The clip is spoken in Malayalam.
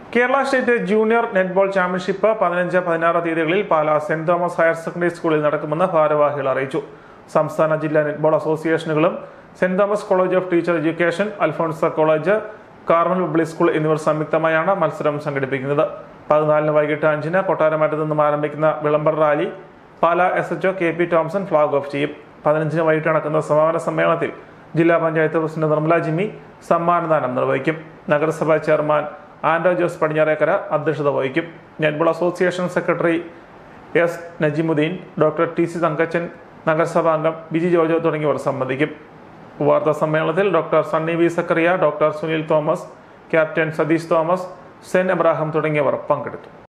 Kerala state junior netball championship പതിനഞ്ച് പതിനാറ് തീയതികളിൽ പാലാ സെന്റ് തോമസ് ഹയർ സെക്കൻഡറി സ്കൂളിൽ നടക്കുമെന്ന് ഭാരവാഹികൾ അറിയിച്ചു സംസ്ഥാന ജില്ലാ നെറ്റ്ബോൾ അസോസിയേഷനുകളും സെന്റ് Thomas college of teacher education Alphonsa college Carmel public school എന്നിവർ സംയുക്തമായാണ് മത്സരം സംഘടിപ്പിക്കുന്നത് പതിനാലിന് വൈകിട്ട് അഞ്ചിന് കൊട്ടാരമറ്റത്ത് നിന്നും ആരംഭിക്കുന്ന വിളംബര rally Pala S HO K P Thomson flag off ചെയ്യും പതിനഞ്ചിന് വൈകിട്ട് നടക്കുന്ന സമാപന സമ്മേളനത്തിൽ ജില്ലാ പഞ്ചായത്ത് പ്രസിഡന്റ് നിർമ്മല ജിമ്മി സമ്മാനദാനം നിർവഹിക്കും നഗരസഭാ ചെയർമാൻ ആൻഡോ ജോസ് പടിഞ്ഞാറേക്കര അധ്യക്ഷത വഹിക്കും netball association secretary S Najimuddin doctor T C Thankachan നഗരസഭാ അംഗം ബിജി ജോജോ തുടങ്ങിയവർ സംബന്ധിക്കും വാർത്താ സമ്മേളനത്തിൽ doctor Sunny V Zacharia doctor Sunil Thomas captain Satheesh Thomas Sen Ebrahim തുടങ്ങിയവർ പങ്കെടുത്തു